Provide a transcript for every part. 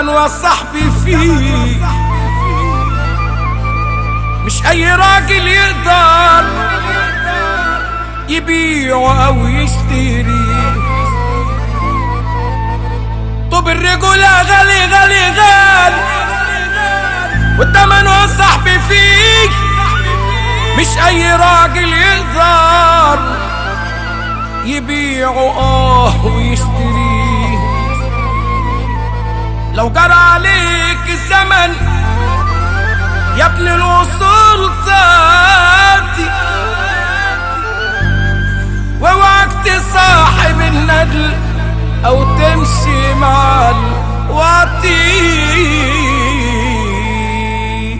التمن والصحب فيه مش اي راجل يقدر يبيع او يشتري طب الرجولة غالي غالي غالي والتمن والصحب فيه مش اي راجل يقدر يبيع اه ويشتري لو جرى عليك الزمن يا ابن الوصول تاتي واوعك تصاحب الندل او تمشي مع الواطي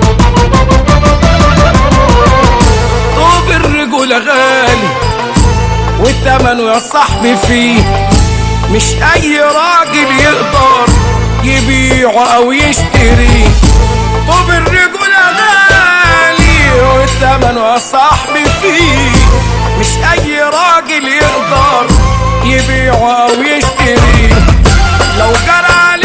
طوب الرجولة غالي والتمن يا صاحبي فيه مش اي راجل يقدر يبيع او يشتري طوب الرجولة غالي والثمن يا صاحبي فيه مش اي راجل يقدر يبيع او يشتري لو جرى